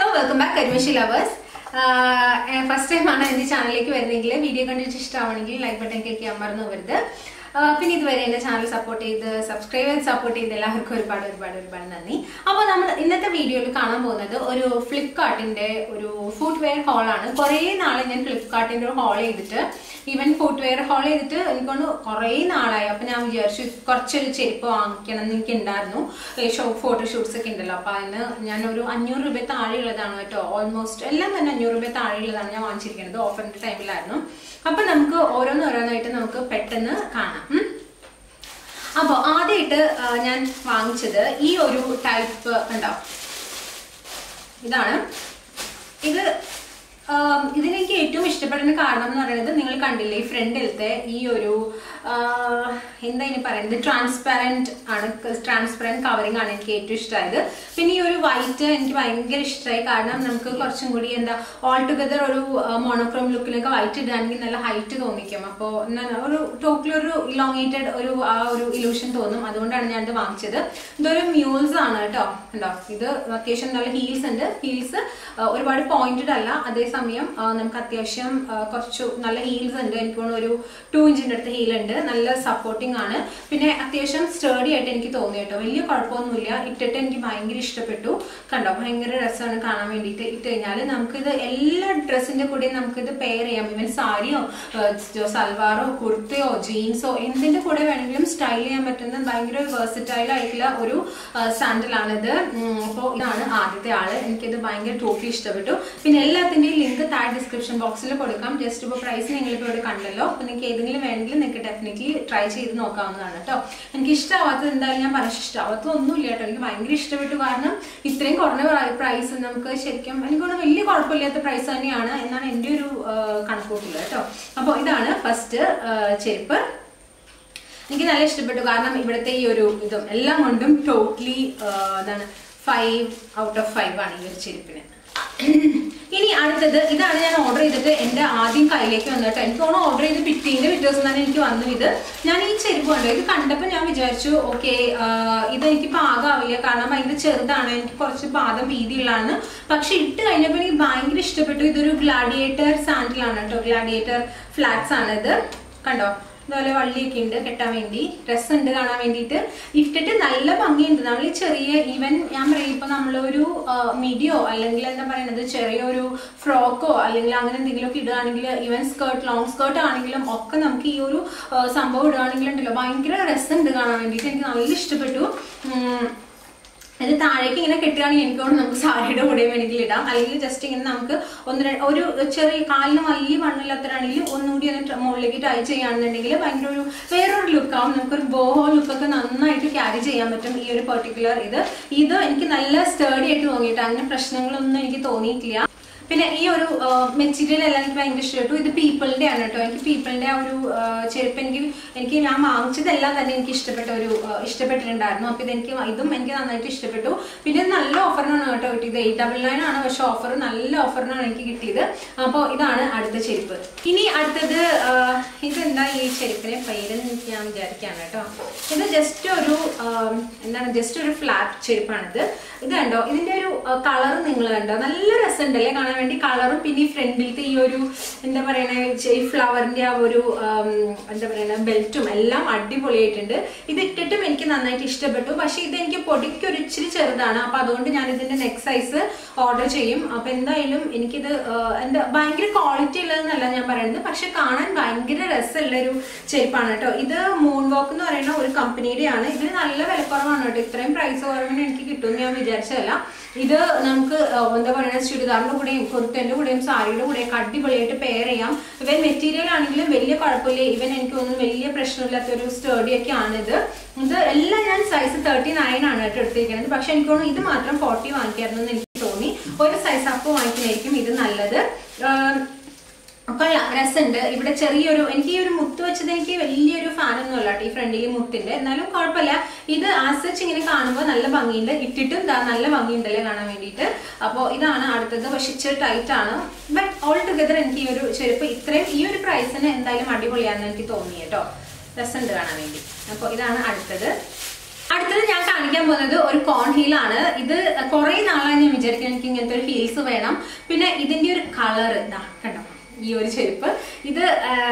Welcome back Karimashi lovers first time ആണ് എന്റെ ചാനലിലേക്ക് വരുന്നെങ്കിൽ വീഡിയോ കണ്ടിട്ട് ഇഷ്ടമാണെങ്കിൽ ലൈക്ക് ബട്ടൺ ക്ലിക്ക് ചെയ്യാൻ മറന്നു വരുത് ആഹ് പിന്നെ ഇതുവരെ എന്റെ ചാനൽ സപ്പോർട്ട് ചെയ്ത് സബ്സ്ക്രൈബ് ചെയ്ത് സപ്പോർട്ട് ചെയ്ത് എല്ലാവർക്കും ഒരുപാട് ഒരുപാട് ഒരുപാട് നന്ദി അപ്പോൾ നമ്മൾ ഇന്നത്തെ വീഡിയോയിൽ കാണാൻ പോകുന്നത് ഒരു ഫ്ലിപ്കാർട്ടിന്റെ ഒരു ഫുഡ് വെയർ ഹോളാണ് കുറേ നാളെ ഞാൻ ഫ്ലിപ്കാർട്ടിന്റെ ഒരു ഹോൾ ചെയ്തിട്ട് ഈവൻ ഫുഡ് വെയർ ഹോൾ ചെയ്തിട്ട് എനിക്കൊണ്ട് കുറേ നാളായി അപ്പൊ ഞാൻ വിചാരിച്ചു കുറച്ചൊരു ചെരുപ്പ് വാങ്ങിക്കണം എന്ന് എനിക്ക് ഉണ്ടായിരുന്നു ഷോ ഫോട്ടോഷൂട്ട്സ് ഒക്കെ ഉണ്ടല്ലോ അപ്പൊ അതിന് ഞാൻ ഒരു അഞ്ഞൂറ് രൂപ താഴെയുള്ളതാണ് കേട്ടോ ഓൾമോസ്റ്റ് എല്ലാം തന്നെ അഞ്ഞൂറ് രൂപ താഴെയുള്ളതാണ് ഞാൻ വാങ്ങിച്ചിരിക്കുന്നത് ഓഫറിന്റെ ടൈമിലായിരുന്നു അപ്പൊ നമുക്ക് ഓരോന്നോരോന്നായിട്ട് നമുക്ക് പെട്ടെന്ന് കാണാം ഉം. അപ്പോൾ ആദ്യമായിട്ട് ആ, ഞാൻ വാങ്ങിച്ചത് ഈ ഒരു ടൈപ്പ് ഉണ്ടോ ഇതാണ് ഇത് ആം, ഇതിനെനിക്ക് ഏറ്റവും ഇഷ്ടപ്പെടുന്ന കാരണം എന്ന് പറയുന്നത് നിങ്ങൾ കണ്ടില്ലേ ഈ ഫ്രണ്ടിലത്തെ ഈ ഒരു ആ, എന്താ ഇനി പറയുന്നത് ട്രാൻസ്പെറൻറ്റ് ആണ് ട്രാൻസ്പെറൻറ്റ് കവറിങ് ആണ് എനിക്ക് ഏറ്റവും ഇഷ്ടമായത് പിന്നെ ഈ ഒരു വൈറ്റ് എനിക്ക് ഭയങ്കര ഇഷ്ടമായി കാരണം നമുക്ക് കുറച്ചും കൂടി എന്താ ഓൾ ടുഗദർ ഒരു മോണോക്രോം ലുക്കിലൊക്കെ വൈറ്റ് ഇടുകയാണെങ്കിൽ നല്ല ഹൈറ്റ് തോന്നിക്കും അപ്പോൾ ഒരു ടോക്കിലൊരു ഇലോങ്ങേറ്റഡ് ഒരു ആ ഒരു ഇലൂഷൻ തോന്നും അതുകൊണ്ടാണ് ഞാൻ ഇത് വാങ്ങിച്ചത് ഇതൊരു മ്യൂൾസ് ആണ് കേട്ടോ ഉണ്ടോ ഇത് അത്യാവശ്യം നല്ല ഹീൽസ് ഉണ്ട് ഹീൽസ് ഒരുപാട് പോയിന്റഡ് അല്ല അതേസമയം ആ, നമുക്ക് അത്യാവശ്യം ആ, കുറച്ചു നല്ല ഹീൽസ് ഉണ്ട് എനിക്ക് തോന്നുന്നു ഒരു ടു ഇഞ്ചിന്റെ അടുത്ത് ഹീൽ ഉണ്ട് നല്ല സപ്പോർട്ടിംഗ് ആണ് പിന്നെ അത്യാവശ്യം സ്റ്റേഡി ആയിട്ട് എനിക്ക് തോന്നി കേട്ടോ വലിയ കുഴപ്പമൊന്നുമില്ല ഇട്ടിട്ട് എനിക്ക് ഭയങ്കര ഇഷ്ടപ്പെട്ടു കണ്ടോ ഭയങ്കര രസമാണ് കാണാൻ വേണ്ടിയിട്ട് ഇട്ട് കഴിഞ്ഞാൽ നമുക്കിത് എല്ലാ ഡ്രസ്സിന്റെ കൂടെയും നമുക്കിത് പെയർ ചെയ്യാം ഇവൻ സാരിയോ സൽവാറോ കുർത്തയോ ജീൻസോ എന്തിന്റെ കൂടെ വേണമെങ്കിലും സ്റ്റൈൽ ചെയ്യാൻ പറ്റുന്ന ഭയങ്കര വേഴ്സിറ്റൈൽ ആയിട്ടുള്ള ഒരു സാൻഡലാണിത് അപ്പോൾ ഇതാണ് ആദ്യത്തെ ആള് എനിക്കിത് ഭയങ്കര ടോട്ടലി ഇഷ്ടപ്പെട്ടു പിന്നെ എല്ലാത്തിന്റെയും ലിങ്ക് താഴെ ഡിസ്ക്രിപ്ഷൻ ബോക്സിൽ കൊടുക്കാം ജസ്റ്റ് ഇപ്പോൾ പ്രൈസ് നിങ്ങളിപ്പോൾ ഇവിടെ കണ്ടല്ലോ അപ്പോൾ നിങ്ങൾക്ക് ഏതെങ്കിലും വേണമെങ്കിൽ നിങ്ങൾക്ക് ഡെഫിനറ്റ്ലി ട്രൈ ചെയ്ത് നോക്കാവുന്നതാണ് കേട്ടോ എനിക്ക് ഇഷ്ടമാവാത്തത് എന്തായാലും ഞാൻ പറഞ്ഞു ഇഷ്ടമാവാത്തത് ഒന്നുമില്ല കേട്ടോ എനിക്ക് ഭയങ്കര ഇഷ്ടപ്പെട്ടു കാരണം ഇത്രയും കുറഞ്ഞ പ്രൈസ് നമുക്ക് ശരിക്കും എനിക്കൊന്ന് വലിയ കുഴപ്പമില്ലാത്ത പ്രൈസ് തന്നെയാണ് എന്നാണ് എൻ്റെ ഒരു കണക്കൂട്ടില്ല കേട്ടോ അപ്പോൾ ഇതാണ് ഫസ്റ്റ് ചെരുപ്പ് എനിക്ക് നല്ല ഇഷ്ടപ്പെട്ടു കാരണം ഇവിടുത്തെ ഈ ഒരു ഇതും എല്ലാം കൊണ്ടും ടോട്ടലി എന്താണ് ഫൈവ് ഔട്ട് ഓഫ് ഫൈവ് ആണ് ഈ ഒരു ചെരുപ്പിന് ഇനി അടുത്തത് ഇതാണ് ഞാൻ ഓർഡർ ചെയ്തിട്ട് എൻ്റെ ആദ്യം കയ്യിലേക്ക് വന്നിട്ട് എനിക്ക് തോന്നുന്നു ഓർഡർ ചെയ്ത് പിറ്റേന്റെ പിറ്റേ ദിവസം തന്നെ എനിക്ക് വന്നു ഇത് ഞാൻ ഈ ചെരുപ്പ് കണ്ടു ഇത് കണ്ടപ്പോൾ ഞാൻ വിചാരിച്ചു ഓക്കെ ഇത് എനിക്ക് പാകാവില്ല കാരണം ഭയങ്കര ചെറുതാണ് എനിക്ക് കുറച്ച് പാദം വീതിയുള്ളതാണ് പക്ഷെ ഇട്ട് കഴിഞ്ഞപ്പോൾ എനിക്ക് ഭയങ്കര ഇഷ്ടപ്പെട്ടു ഇതൊരു ഗ്ലാഡിയേറ്റർ സാൻഡിലാണ് കേട്ടോ ഗ്ലാഡിയേറ്റർ ഫ്ലാറ്റ്സ് ആണ് ഇത് കണ്ടോ ഇതുപോലെ വള്ളിയൊക്കെ ഉണ്ട് കെട്ടാൻ വേണ്ടി ഡ്രസ്സ് ഉണ്ട് കാണാൻ വേണ്ടിയിട്ട് ഇട്ടിട്ട് നല്ല ഭംഗിയുണ്ട് നമ്മൾ ഈ ചെറിയ ഈവൻ ഞാൻ പറയും ഇപ്പൊ നമ്മളൊരു മിഡിയോ അല്ലെങ്കിൽ എന്താ പറയുന്നത് ചെറിയൊരു ഫ്രോക്കോ അല്ലെങ്കിൽ അങ്ങനെ എന്തെങ്കിലുമൊക്കെ ഇടുകയാണെങ്കിൽ ഈവൻ സ്കേർട്ട് ലോങ് സ്കേർട്ട് ആണെങ്കിലും ഒക്കെ നമുക്ക് ഈ ഒരു ആ, സംഭവം ഇടുകയാണെങ്കിൽ ഉണ്ടല്ലോ ഭയങ്കര രസമുണ്ട് കാണാൻ വേണ്ടിയിട്ട് എനിക്ക് നല്ല ഇഷ്ടപ്പെട്ടു ഉം, ഇത് താഴേക്ക് ഇങ്ങനെ കെട്ടുകയാണെങ്കിൽ എനിക്ക് തോന്നുന്നു നമുക്ക് സാരിയുടെ കൂടെ വേണമെങ്കിൽ ഇടാം അല്ലെങ്കിൽ ജസ്റ്റ് ഇങ്ങനെ നമുക്ക് ഒന്ന് ര- ഒരു ചെറിയ കാലിന് വലിയ മണ്ണില്ലാത്തതാണെങ്കിൽ ഒന്നുകൂടി ഒന്ന് മുകളിലേക്ക് ടൈ ചെയ്യുകയാണെന്നുണ്ടെങ്കിൽ ഭയങ്കര ഒരു വേറൊരു ലുക്കാവും നമുക്കൊരു ബോഹോ ലുക്കൊക്കെ നന്നായിട്ട് ക്യാരി ചെയ്യാൻ പറ്റും ഈ ഒരു പെർട്ടിക്കുലർ ഇത് ഇത് എനിക്ക് നല്ല സ്റ്റേഡി ആയിട്ട് തോന്നിയിട്ട് അങ്ങനെ പ്രശ്നങ്ങളൊന്നും എനിക്ക് തോന്നിയിട്ടില്ല പിന്നെ ഈ ഒരു മെറ്റീരിയൽ എല്ലാം എനിക്ക് ഭയങ്കര ഇഷ്ടപ്പെട്ടു ഇത് പീപ്പിളിന്റെ ആണ് കേട്ടോ എനിക്ക് പീപ്പിളിന്റെ ആ ഒരു ആ, ചെരുപ്പ് എനിക്ക് എനിക്ക് ഞാൻ വാങ്ങിച്ചതെല്ലാം തന്നെ എനിക്ക് ഇഷ്ടപ്പെട്ട ഒരു ആ, ഇഷ്ടപ്പെട്ടിട്ടുണ്ടായിരുന്നു അപ്പൊ ഇത് എനിക്ക് ഇതും എനിക്ക് നന്നായിട്ട് ഇഷ്ടപ്പെട്ടു പിന്നെ ഇത് നല്ല ഓഫറിനാണ് കേട്ടോ കിട്ടിയത് എയ്റ്റ് ഡബിൾ നയൻ ആണ് പക്ഷെ ഓഫർ നല്ല ഓഫറിനാണ് എനിക്ക് കിട്ടിയത് അപ്പോൾ ഇതാണ് അടുത്ത ചെരുപ്പ് ഇനി അടുത്തത് ആ, ഇതെന്താ ഈ ചെരുപ്പിനെ പേര് എനിക്ക് ഞാൻ വിചാരിക്കുകയാണ് കേട്ടോ ഇത് ജസ്റ്റ് ഒരു ആ, എന്താണ് ജസ്റ്റ് ഒരു ഫ്ലാറ്റ് ചെരുപ്പാണിത് ഇത് കണ്ടോ ഇതിന്റെ ഒരു കളർ നിങ്ങൾ കണ്ടോ നല്ല രസമുണ്ടല്ലേ കാണാൻ വേണ്ടി കളറും പിന്നെ ഈ ഫ്രണ്ടിലത്തെ ഈ ഒരു എന്താ പറയണ ഈ ഫ്ലവറിന്റെ ആ ഒരു ആം, എന്താ പറയണ ബെൽറ്റും എല്ലാം അടിപൊളിയായിട്ടുണ്ട് ഇത് ഇട്ടിട്ടും എനിക്ക് നന്നായിട്ട് ഇഷ്ടപ്പെട്ടു പക്ഷെ ഇത് എനിക്ക് പൊടിക്ക് ഒരു ഇച്ചിരി ചെറുതാണ് അപ്പൊ അതുകൊണ്ട് ഞാൻ ഇതിന്റെ നെക്സ്റ്റ് സൈസ് ഓർഡർ ചെയ്യും അപ്പൊ എന്തായാലും എനിക്കിത് ആ, എന്താ ഭയങ്കര ക്വാളിറ്റി ഉള്ളതെന്നല്ല ഞാൻ പറയുന്നത് പക്ഷെ കാണാൻ ഭയങ്കര രസമുള്ള ഒരു ചെരുപ്പാണ് കേട്ടോ ഇത് മൂൺ വോക്ക് എന്ന് പറയുന്ന ഒരു കമ്പനിയുടെയാണ് ഇതിന് നല്ല വിലക്കുറവാണ് കേട്ടോ ഇത്രയും പ്രൈസ് കുറവിന് എനിക്ക് കിട്ടുമെന്ന് ഞാൻ വിചാരിച്ചതല്ല ഇത് നമുക്ക് ആ, എന്താ പറയുക ചുരിദാറിന്റെ കൂടെയും കുർത്തന്റെ കൂടെയും സാരിയുടെ കൂടെയും അടിപൊളിയായിട്ട് പെയർ ചെയ്യാം ഇവൻ മെറ്റീരിയൽ ആണെങ്കിലും വലിയ കുഴപ്പമില്ല ഇവൻ എനിക്ക് തോന്നുന്നു വലിയ പ്രശ്നമില്ലാത്ത ഒരു സ്റ്റേഡി ഒക്കെ ആണിത് ഇത് എല്ലാം ഞാൻ സൈസ് തേർട്ടി നയൻ ആണ് കേട്ടോ എടുത്തിരിക്കുന്നത് പക്ഷെ എനിക്ക് തോന്നുന്നു ഇത് മാത്രം ഫോർട്ടി വാങ്ങിക്കായിരുന്നു എന്ന് എനിക്ക് തോന്നി ഒരു സൈസ് അപ്പ് വാങ്ങിക്കുന്നതായിരിക്കും ഇത് നല്ലത് ആ, കൊള്ളാം രസമുണ്ട് ഇവിടെ ചെറിയൊരു എനിക്ക് ഈ ഒരു മുത്ത് വെച്ചത് എനിക്ക് വലിയൊരു ഫാൻ ഒന്നും അല്ല കേട്ടോ ഈ ഫ്രണ്ടിൽ മുത്തിന്റെ എന്നാലും കുഴപ്പമില്ല ഇത് ആസച്ച് ഇങ്ങനെ കാണുമ്പോൾ നല്ല ഭംഗിയുണ്ട് ഇട്ടിട്ടും ദാ നല്ല ഭംഗിയുണ്ടല്ലേ കാണാൻ വേണ്ടിയിട്ട് അപ്പോൾ ഇതാണ് അടുത്തത് പക്ഷെ ഇച്ചിരി ടൈറ്റ് ആണ് ബട്ട് ഓൾ ടുഗദർ എനിക്ക് ഈ ഒരു ചെരുപ്പ് ഇത്രയും ഈ ഒരു പ്രൈസിന് എന്തായാലും അടിപൊളിയാണെന്ന് എനിക്ക് തോന്നി കേട്ടോ രസമുണ്ട് കാണാൻ വേണ്ടി അപ്പോൾ ഇതാണ് അടുത്തത് അടുത്തത് ഞാൻ കാണിക്കാൻ പോകുന്നത് ഒരു കോൺ ഹീൽ ആണ് ഇത് കുറെ നാളായി ഞാൻ വിചാരിക്കുന്നത് എനിക്ക് ഇങ്ങനത്തെ ഒരു ഹീൽസ് വേണം പിന്നെ ഇതിന്റെ ഒരു കളർ ഇതാ കണ്ടോ ഈ ഒരു ചെരുപ്പ് ഇത്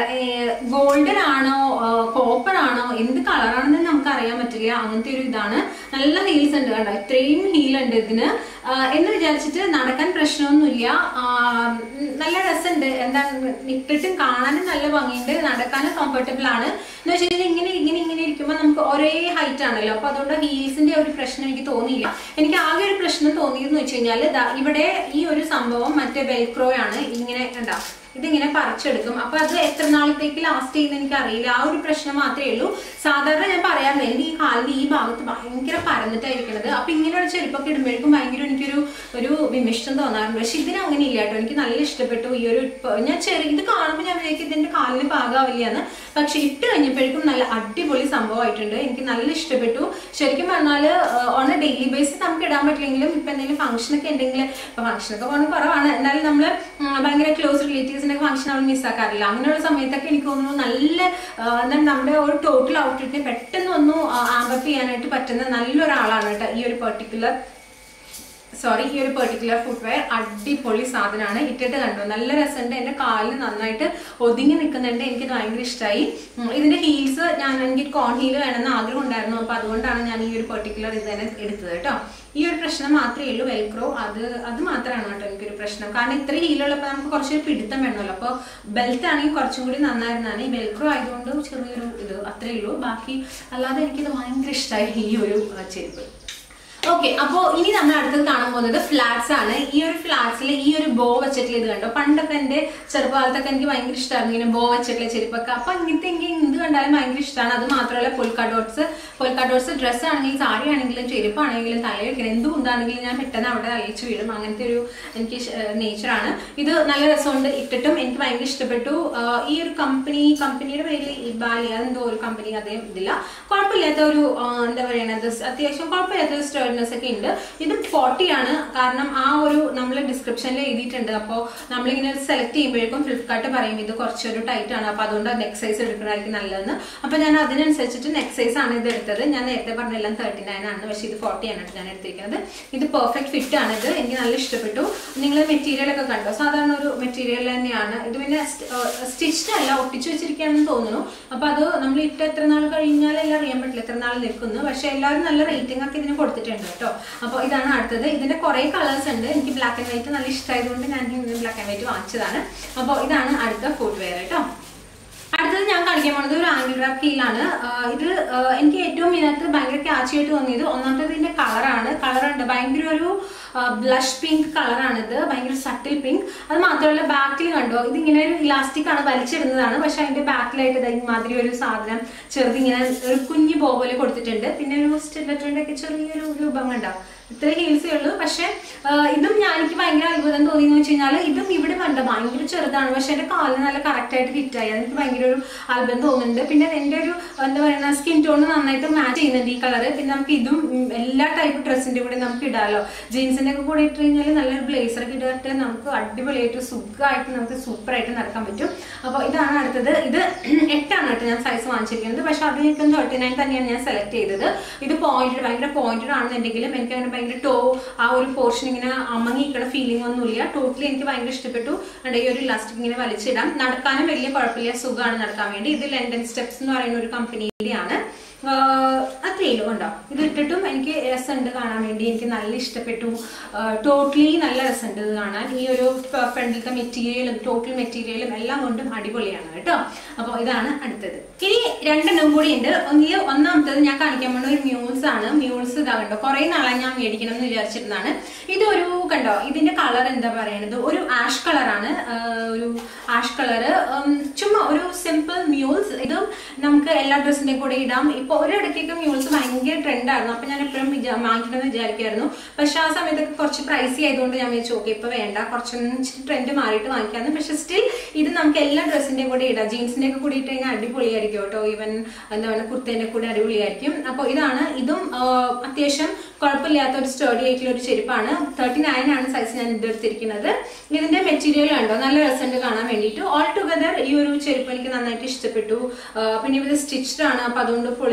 ഗോൾഡൻ ആണോ കോപ്പർ ആണോ എന്ത് കളറാണെന്ന് നമുക്ക് അറിയാൻ പറ്റില്ല അങ്ങനത്തെ ഒരു ഇതാണ് നല്ല ഹീൽസ് ഉണ്ട് കണ്ടോ ഇത്രയും ഹീൽ ഉണ്ട് ഇതിന് ആ, എന്ന് വിചാരിച്ചിട്ട് നടക്കാൻ പ്രശ്നമൊന്നുമില്ല ആ, ഉം, നല്ല രസമുണ്ട് എന്താ ഇട്ടിട്ടും കാണാനും നല്ല ഭംഗിയുണ്ട് നടക്കാനും കംഫർട്ടബിൾ ആണ് എന്ന് വെച്ച് കഴിഞ്ഞാൽ ഇങ്ങനെ ഇങ്ങനെ ഇങ്ങനെ ഇരിക്കുമ്പോൾ നമുക്ക് ഒരേ ഹൈറ്റ് ആണല്ലോ അപ്പൊ അതുകൊണ്ട് ഹീൽസിന്റെ ഒരു പ്രശ്നം എനിക്ക് തോന്നിയില്ല എനിക്ക് ആകെ ഒരു പ്രശ്നം തോന്നിയെന്ന് വെച്ച് കഴിഞ്ഞാൽ ഇവിടെ ഈ ഒരു സംഭവം മറ്റേ വെൽക്രോ ആണ് ഇങ്ങനെ കണ്ടാ ഇതിങ്ങനെ പറിച്ചെടുക്കും അപ്പൊ അത് എത്ര നാളത്തേക്ക് ലാസ്റ്റ് ചെയ്യുന്ന എനിക്ക് അറിയില്ല ആ ഒരു പ്രശ്നം മാത്രമേ ഉള്ളൂ സാധാരണ ഞാൻ പറയാൻ വേണ്ടി ഈ കാലിന്റെ ഈ ഭാഗത്ത് ഭയങ്കര പരന്നിട്ടായിരിക്കണത് അപ്പൊ ഇങ്ങനെയുള്ള ചെരുപ്പൊക്കെ ഇടുമ്പോഴേക്കും ഭയങ്കര എനിക്കൊരു ഒരു വിമിഷ്ടം തോന്നാറുണ്ട് പക്ഷെ ഇതിന് അങ്ങനെ ഇല്ല കേട്ടോ എനിക്ക് നല്ല ഇഷ്ടപ്പെട്ടു ഈ ഒരു പ- ഞാൻ ചെറിയ ഇത് കാണുമ്പോൾ ഞാൻ വിചാരിക്കും ഇതിന്റെ കാലിന് പാകാവില്ലാന്ന് പക്ഷെ ഇട്ട് കഴിഞ്ഞപ്പോഴേക്കും നല്ല അടിപൊളി സംഭവമായിട്ടുണ്ട് എനിക്ക് നല്ല ഇഷ്ടപ്പെട്ടു ശരിക്കും പറഞ്ഞാല് ഓൺ എ ഡെയിലി ബേസിസ് നമുക്ക് ഇടാൻ പറ്റില്ലെങ്കിലും ഇപ്പൊ എന്തെങ്കിലും ഫംഗ്ഷൻ ഒക്കെ ഉണ്ടെങ്കിൽ ഇപ്പൊ ഫംഗ്ഷൻ ഒക്കെ പോകുന്നത് കുറവാണ് എന്നാലും നമ്മള് ഉം, ഭയങ്കര ക്ലോസ് റിലേറ്റീവ്സിന്റെ ഫംഗ്ഷൻ അവൾ മിസ്സാക്കാറില്ല അങ്ങനെയുള്ള സമയത്തൊക്കെ എനിക്ക് തോന്നുന്നു നല്ല ആ, എന്താണ് നമ്മുടെ ഒരു ടോട്ടൽ ഔട്ട്ഫിറ്റിനെ പെട്ടെന്ന് ഒന്ന് ആമ്പപ്പ് ചെയ്യാനായിട്ട് പറ്റുന്ന നല്ലൊരാളാണ് കേട്ടോ ഈ ഒരു പെർട്ടിക്കുലർ സോറി ഈ ഒരു പെർട്ടിക്കുലർ ഫുട്വെയർ അടിപൊളി സാധനമാണ് ഇട്ടിട്ട് കണ്ടു നല്ല രസമുണ്ട് എന്റെ കാലിന് നന്നായിട്ട് ഒതുങ്ങി നിൽക്കുന്നുണ്ട് എനിക്കത് ഭയങ്കര ഇഷ്ടമായി ഇതിന്റെ ഹീൽസ് ഞാൻ എനിക്ക് കോൺ ഹീൽ വേണമെന്ന് ആഗ്രഹം ഉണ്ടായിരുന്നു അപ്പൊ അതുകൊണ്ടാണ് ഞാൻ ഈ ഒരു പെർട്ടിക്കുലർ ഇത് തന്നെ എടുത്തത് കേട്ടോ ഈ ഒരു പ്രശ്നം മാത്രമേ ഉള്ളൂ വെൽക്രോ അത് അത് മാത്രമാണ് കേട്ടോ എനിക്കൊരു പ്രശ്നം കാരണം ഇത്ര ഹീലുള്ളപ്പോൾ നമുക്ക് കുറച്ചൊരു പിടുത്തം വേണമല്ലോ അപ്പോൾ ബെൽറ്റ് ആണെങ്കിൽ കുറച്ചും കൂടി നന്നായിരുന്നാണ് ഈ വെൽക്രോ ആയതുകൊണ്ട് ചെറിയൊരു ഇത് അത്രേ ഉള്ളൂ ബാക്കി അല്ലാതെ എനിക്കിത് ഭയങ്കര ഇഷ്ടമായി ഈ ഒരു ആ, ചെരുപ്പ് ഓക്കെ അപ്പോ ഇനി നമ്മൾ അടുത്തത് കാണാൻ പോകുന്നത് ഫ്ലാറ്റ്സ് ആണ് ഈ ഒരു ഫ്ലാറ്റ്സിൽ ഈ ഒരു ബോ വെച്ചിട്ടുള്ള ഇത് കണ്ടോ പണ്ടൊക്കെ എന്റെ ചെറുപ്പകാലത്തൊക്കെ എനിക്ക് ഭയങ്കര ഇഷ്ടമായിരുന്നു ഇങ്ങനെ ബോ വെച്ചിട്ടുള്ള ചെരുപ്പൊക്കെ അപ്പൊ ഇങ്ങനത്തെ എനിക്ക് എന്ത് കണ്ടാലും ഭയങ്കര ഇഷ്ടമാണ് അത് മാത്രമല്ല polka dots polka dots dress ആണെങ്കിലും സാരി ആണെങ്കിലും ചെരുപ്പാണെങ്കിലും തലയിൽ വെക്കണം എന്ത് കുന്താണെങ്കിലും ഞാൻ പെട്ടെന്ന് അവിടെ അയച്ചു വീഴും അങ്ങനത്തെ ഒരു എനിക്ക് നേച്ചറാണ് ഇത് നല്ല രസമുണ്ട് ഇട്ടിട്ടും എനിക്ക് ഭയങ്കര ഇഷ്ടപ്പെട്ടു ആ, ഈ ഒരു കമ്പനി കമ്പനിയുടെ പേര് ഇബാലി അതെന്തോ ഒരു കമ്പനി അതേ ഇതില്ല കുഴപ്പമില്ലാത്ത ഒരു ആ, എന്താ പറയണത് അത്യാവശ്യം കുഴപ്പമില്ലാത്ത ഒരു സ്റ്റേർഡ്നെസ് ഒക്കെ ഉണ്ട് ഇത് ഫോർട്ടി ആണ് കാരണം ആ ഒരു നമ്മൾ ഡിസ്ക്രിപ്ഷനിൽ എഴുതിയിട്ടുണ്ട് അപ്പോൾ നമ്മളിങ്ങനെ സെലക്ട് ചെയ്യുമ്പോഴേക്കും ഫ്ലിപ്കാർട്ട് പറയും ഇത് കുറച്ചൊരു ടൈറ്റ് ആണ് അപ്പോൾ അതുകൊണ്ട് നെക്ക് സൈസ് എടുക്കണമായിരിക്കും നല്ലതെന്ന് അപ്പോൾ ഞാൻ അതിനനുസരിച്ചിട്ട് നെക്ക് സൈസ് ആണ് ഇത് എടുത്തത് ഞാൻ നേരത്തെ പറഞ്ഞ എല്ലാം തേർട്ടി നയൻ ആണ് പക്ഷേ ഇത് ഫോർട്ടി ആണ് ഞാൻ എടുത്തിരിക്കുന്നത് ഇത് പെർഫെക്റ്റ് ഫിറ്റ് ആണ് ഇത് എനിക്ക് നല്ല ഇഷ്ടപ്പെട്ടു നിങ്ങൾ മെറ്റീരിയൽ ഒക്കെ കണ്ടോ സാധാരണ ഒരു മെറ്റീരിയൽ തന്നെയാണ് ഇത് പിന്നെ സ്റ്റിച്ച്ഡ് അല്ല ഒട്ടിച്ചു വെച്ചിരിക്കുകയാണെന്ന് തോന്നുന്നു അപ്പൊ അത് നമ്മൾ ഇട്ട് എത്ര നാൾ കഴിഞ്ഞാൽ എല്ലാം അറിയാൻ പറ്റില്ല എത്ര നാൾ നിൽക്കുന്നു പക്ഷെ എല്ലാവരും നല്ല റേറ്റിംഗ് ഒക്കെ ഇതിന് കൊടുത്തിട്ടുണ്ട് കേട്ടോ അപ്പോൾ ഇതാണ് അടുത്തത് ഇതിന്റെ കുറെ കളേഴ്സ് ഉണ്ട് എനിക്ക് ബ്ലാക്ക് ആൻഡ് വൈറ്റ് നല്ല ഇഷ്ടമായതുകൊണ്ട് ഞാൻ ബ്ലാക്ക് ആൻഡ് വൈറ്റ് വാങ്ങിച്ചതാണ് അപ്പോൾ ഇതാണ് അടുത്ത ഫുഡ് വെയർ കേട്ടോ അടുത്തത് ഞാൻ കാണിക്കാൻ പോണത് ഒരു ആംഗിൾ റാപ്പ് കീലാണ് ഇത് ആ, എനിക്ക് ഏറ്റവും ഇതിനകത്ത് ഭയങ്കര ക്യാച്ചി ആയിട്ട് തോന്നിയത് ഒന്നാമത്തത് ഇതിന്റെ കളറാണ് കളറുണ്ട് ഭയങ്കര ഒരു ബ്ലഷ് പിങ്ക് കളറാണിത് ഭയങ്കര സട്ടിൽ പിങ്ക് അത് മാത്രമല്ല ബാക്കിൽ കണ്ടോ ഇതിങ്ങനെ ഒരു ഇലാസ്റ്റിക് ആണ് വലിച്ചിടുന്നതാണ് പക്ഷെ അതിന്റെ ബാക്കിലായിട്ട് ഇതാ ഇമാതിരി ഒരു സാധനം ചെറുതിങ്ങനെ ഒരു കുഞ്ഞു ബോ പോലെ കൊടുത്തിട്ടുണ്ട് പിന്നെ ഒരു സ്റ്റിലറ്റിന്റെ ഒക്കെ ചെറിയൊരു രൂപം കണ്ടോ ഇത്ര ഹീൽസേ ഉള്ളൂ പക്ഷെ ആ, ഇതും ഞാൻ എനിക്ക് ഭയങ്കര അത്ഭുതം തോന്നി എന്ന് വെച്ച് കഴിഞ്ഞാൽ ഇതും ഇവിടെ കണ്ട ഭയങ്കര ചെറുതാണ് പക്ഷെ എന്റെ കാലിന് നല്ല കറക്റ്റ് ആയിട്ട് ഫിറ്റ് ആയി അതെനിക്ക് ഭയങ്കര ഒരു അത്ഭുതം തോന്നുന്നുണ്ട് പിന്നെ എന്റെ ഒരു എന്താ പറയുക സ്കിൻ ടോൺ നന്നായിട്ട് മാച്ച് ചെയ്യുന്നുണ്ട് ഈ കളറ് പിന്നെ നമുക്ക് ഇതും ഉം, എല്ലാ ടൈപ്പ് ഡ്രസ്സിന്റെ കൂടെ നമുക്ക് ഇടാലോ ജീൻസിന്റെ ഒക്കെ കൂടെ ഇട്ട് കഴിഞ്ഞാൽ നല്ലൊരു ബ്ലേസർ ഒക്കെ ഇട്ടിട്ട് നമുക്ക് അടിപൊളിയായിട്ട് സുഖമായിട്ട് നമുക്ക് സൂപ്പർ ആയിട്ട് നടക്കാൻ പറ്റും അപ്പോൾ ഇതാണ് അടുത്തത് ഇത് എട്ടാണ് കേട്ടോ ഞാൻ സൈസ് വാങ്ങിച്ചിരിക്കുന്നത് പക്ഷെ അത് എനിക്ക് തേർട്ടി നയൻ തന്നെയാണ് ഞാൻ സെലക്ട് ചെയ്തത് ഇത് പോയിന്റഡ് ഭയങ്കര പോയിന്റഡ് ആണെന്നുണ്ടെങ്കിലും എനിക്ക് അങ്ങനെ ഭയങ്കര ടോ ആ ഒരു പോർഷൻ ഇങ്ങനെ അമങ്ങി നിൽക്കുന്ന ഫീലിംഗ് ഒന്നുമില്ല ടോട്ടലി എനിക്ക് ഭയങ്കര ഇഷ്ടപ്പെട്ടു കണ്ടോ, ഈ ഒരു ഇലാസ്റ്റിക് ഇങ്ങനെ വലിച്ചിടാം നടക്കാനും വലിയ കുഴപ്പമില്ല സുഖമാണ് നടക്കാൻ വേണ്ടി ഇത് ലണ്ടൻ സ്റ്റെപ്സ് എന്ന് പറയുന്ന ഒരു കമ്പനിയുടെയാണ് അത്രയേ ഉള്ളൂ കണ്ടോ ഇത് ഇട്ടിട്ടും എനിക്ക് രസമുണ്ട് കാണാൻ വേണ്ടി എനിക്ക് നല്ല ഇഷ്ടപ്പെട്ടു ടോട്ടലി നല്ല രസമുണ്ട് ഇത് കാണാൻ ഈ ഒരു ഫ്രണ്ടിലത്തെ മെറ്റീരിയലും ടോട്ടൽ മെറ്റീരിയലും എല്ലാം കൊണ്ടും അടിപൊളിയാണ് കേട്ടോ അപ്പോൾ ഇതാണ് അടുത്തത് ഇനി രണ്ടെണ്ണം കൂടി ഉണ്ട് ഒന്നിൽ ഒന്നാമത്തത് ഞാൻ കാണിക്കാൻ പോകുന്ന ഒരു മ്യൂൾസ് ആണ് മ്യൂൾസ് ഇതാ കണ്ടോ കുറെ നാളായി ഞാൻ മേടിക്കണം എന്ന് വിചാരിച്ചിരുന്നതാണ് ഇതൊരു കണ്ടോ ഇതിന്റെ കളർ എന്താ പറയണത് ഒരു ആഷ് കളറാണ് ഒരു ആഷ് കളറ് ചുമ്മാ ഒരു സിമ്പിൾ മ്യൂൾസ് ഇതും നമുക്ക് എല്ലാ ഡ്രസ്സിന്റെ കൂടെ ഇടാം ഇപ്പൊ ഒരിടത്തേക്ക് മ്യൂൾസ് ഭയങ്കര ട്രെൻഡായിരുന്നു അപ്പൊ ഞാൻ എപ്പോഴും വാങ്ങിക്കണമെന്ന് വിചാരിക്കായിരുന്നു പക്ഷെ ആ സമയത്തൊക്കെ കുറച്ച് പ്രൈസി ആയതുകൊണ്ട് ഞാൻ വെച്ചു ഓക്കെ ഇപ്പൊ വേണ്ട കുറച്ചൊന്നും ട്രെൻഡ് മാറിയിട്ട് വാങ്ങിക്കാന്ന് പക്ഷെ സ്റ്റിൽ ഇത് നമുക്ക് എല്ലാ ഡ്രസ്സിന്റെ കൂടെ ഇടാം ജീൻസിന്റെ ഒക്കെ കൂടി ഇട്ട് കഴിഞ്ഞാൽ അടിപൊളിയായിരിക്കും കേട്ടോ ഈവൻ എന്താ പറയുക കുർത്തേന്റെ കൂടെ അടിപൊളിയായിരിക്കും അപ്പോൾ ഇതാണ് ഇതും ആ, അത്യാവശ്യം കുഴപ്പമില്ലാത്ത ഒരു സ്റ്റഡി ആയിട്ടുള്ള ഒരു ചെരുപ്പാണ് തേർട്ടി നയൻ ആണ് സൈസ് ഞാൻ ഇത് എടുത്തിരിക്കുന്നത് ഇതിന്റെ മെറ്റീരിയൽ ഉണ്ടോ നല്ല രസമുണ്ട് കാണാൻ വേണ്ടിയിട്ട് ഓൾ ടുഗദർ ഈ ഒരു ചെരുപ്പ് എനിക്ക് നന്നായിട്ട് ഇഷ്ടപ്പെട്ടു ആ, പിന്നെ ഇത് സ്റ്റിച്ച്ഡ് ആണ് അപ്പൊ അതുകൊണ്ട് പൊളിഞ്ഞു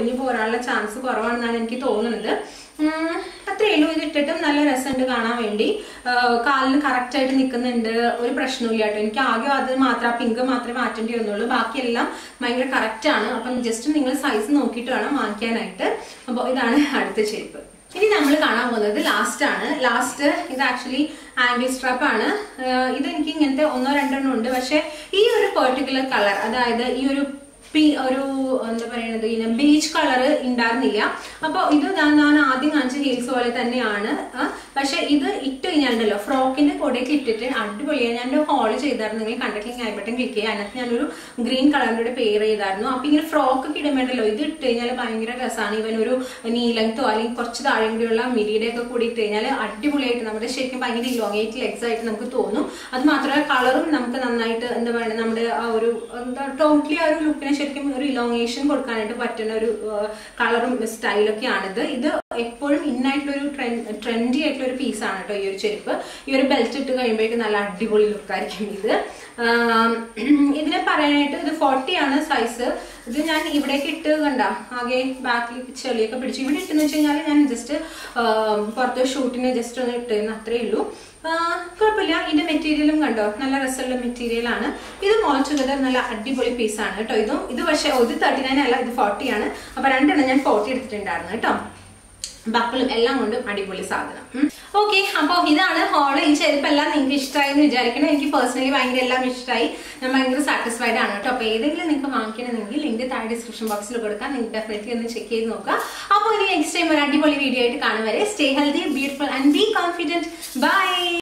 പൊളിഞ്ഞു പോരാനുള്ള ചാൻസ് കുറവാണെന്നാണ് എനിക്ക് തോന്നുന്നത് ഉം, അത്രേ ഉള്ളൂ ഇത് ഇട്ടിട്ടും നല്ല രസമുണ്ട് കാണാൻ വേണ്ടി ആ, കാലിന് കറക്റ്റ് ആയിട്ട് നിൽക്കുന്നുണ്ട് ഒരു പ്രശ്നമില്ല കേട്ടോ എനിക്ക് ആകെ അത് മാത്രം പിങ്ക് മാത്രമേ മാറ്റേണ്ടി വന്നുള്ളൂ ബാക്കിയെല്ലാം ഭയങ്കര കറക്റ്റ് ആണ് അപ്പം ജസ്റ്റ് നിങ്ങൾ സൈസ് നോക്കിയിട്ട് വേണം വാങ്ങിക്കാനായിട്ട് അപ്പോൾ ഇതാണ് അടുത്ത ചെരുപ്പ് ഇനി നമ്മൾ കാണാൻ പോകുന്നത് ലാസ്റ്റ് ആണ് ലാസ്റ്റ് ഇത് ആക്ച്വലി ആംഗിൾ സ്ട്രാപ്പ് ആണ് ആഹ് ഇത് എനിക്ക് ഇങ്ങനത്തെ ഒന്നോ രണ്ടെണ്ണം ഉണ്ട് പക്ഷെ ഈ ഒരു പെർട്ടിക്കുലർ കളർ അതായത് ഈ ഒരു പി ഒരു എന്താ പറയണത് ഇങ്ങനെ ബീച്ച് കളർ ഉണ്ടായിരുന്നില്ല അപ്പോൾ ഇത് ഞാൻ ഞാൻ ആദ്യം കാണിച്ച ഹീൽസ് പോലെ തന്നെയാണ് ആ, പക്ഷെ ഇത് ഇട്ട് കഴിഞ്ഞാലുണ്ടല്ലോ ഫ്രോക്കിന്റെ കൂടെയൊക്കെ ഇട്ടിട്ട് അടിപൊളിയാണ് ഞാൻ ഹോൾ ചെയ്തായിരുന്നു നിങ്ങൾ കണ്ടിട്ടില്ലെങ്കിൽ ഐ ബട്ടൺ ക്ലിക്ക് ചെയ്യുക അതിനകത്ത് ഞാനൊരു ഗ്രീൻ കളറിന്റെ പെയർ ചെയ്തായിരുന്നു അപ്പൊ ഇങ്ങനെ ഫ്രോക്ക് ഒക്കെ ഇടുമ്പോണ്ടല്ലോ ഇത് ഇട്ട് കഴിഞ്ഞാൽ ഭയങ്കര രസമാണ് ഇവൻ ഒരു നീ ലെങ്തോ അല്ലെങ്കിൽ കുറച്ച് താഴെ കൂടിയുള്ള മിരിയുടെ ഒക്കെ കൂടി ഇട്ട് കഴിഞ്ഞാൽ അടിപൊളിയായിട്ട് നമ്മുടെ ശരിക്കും ഭയങ്കര ഇലോങ്ങേറ്റ് ലെഗ്സ് ആയിട്ട് നമുക്ക് തോന്നും അത് മാത്രമല്ല കളറും നമുക്ക് നന്നായിട്ട് എന്താ പറയുക നമ്മുടെ ആ ഒരു എന്താ ടോട്ടലി ആ ഒരു ലുക്കിനെ ശരിക്കും ഒരു ഇലോങ്ങേഷൻ കൊടുക്കാനായിട്ട് പറ്റുന്ന ഒരു കളറും സ്റ്റൈലൊക്കെയാണിത് ഇത് എപ്പോഴും ഇന്നായിട്ടുള്ള ഒരു ട്രെൻഡി ആയിട്ടുള്ള ഒരു പീസാണ് കേട്ടോ ഈ ഒരു ചെരുപ്പ് ഈ ഒരു ബെൽറ്റ് ഇട്ട് കഴിയുമ്പോഴേക്കും നല്ല അടിപൊളി ലുക്കായിരിക്കും ഇത് ആം, ഇതിനെ പറയാനായിട്ട് ഇത് ഫോർട്ടി ആണ് സൈസ് ഇത് ഞാൻ ഇവിടേക്ക് ഇട്ട് കണ്ട ആകെ ബാക്കിൽ ചെളിയൊക്കെ പിടിച്ചു ഇവിടെ ഇട്ടെന്ന് വെച്ച് കഴിഞ്ഞാൽ ഞാൻ ജസ്റ്റ് പുറത്ത് ഷൂട്ടിന് ജസ്റ്റ് ഒന്ന് ഇട്ടിരുന്നു അത്രേ ഉള്ളൂ ആ, കുഴപ്പമില്ല ഇതിന്റെ മെറ്റീരിയലും കണ്ടോ നല്ല രസമുള്ള മെറ്റീരിയൽ ആണ് ഇത് മോൾ ടുഗദർ നല്ല അടിപൊളി പീസാണ് കേട്ടോ ഇതും ഇത് പക്ഷേ ഇത് തേർട്ടി നയൻ അല്ല ഇത് ഫോർട്ടി ആണ് അപ്പൊ രണ്ടെണ്ണം ഞാൻ ഫോർട്ടി എടുത്തിട്ടുണ്ടായിരുന്നു കേട്ടോ ബക്കിളും എല്ലാം കൊണ്ടും അടിപൊളി സാധനം ഓക്കെ അപ്പോൾ ഇതാണ് ഹോള് ഈ ചെരുപ്പെല്ലാം നിങ്ങൾക്ക് ഇഷ്ടമായി എന്ന് വിചാരിക്കണം എനിക്ക് പേഴ്സണലി ഭയങ്കര എല്ലാം ഇഷ്ടമായി ഞാൻ ഭയങ്കര സാറ്റിസ്ഫൈഡ് ആണ് കേട്ടോ അപ്പോൾ ഏതെങ്കിലും നിങ്ങൾക്ക് വാങ്ങിക്കണമെങ്കിൽ ലിങ്ക് താഴെ ഡിസ്ക്രിപ്ഷൻ ബോക്സിൽ കൊടുക്കാം നിങ്ങൾക്ക് ഡെഫിനറ്റ്ലി ഒന്ന് ചെക്ക് ചെയ്ത് നോക്കാം അപ്പോൾ ഇനി നെക്സ്റ്റ് ടൈം ഒരു അടിപൊളി വീഡിയോ ആയിട്ട് കാണുവരെ stay healthy beautiful and be confident by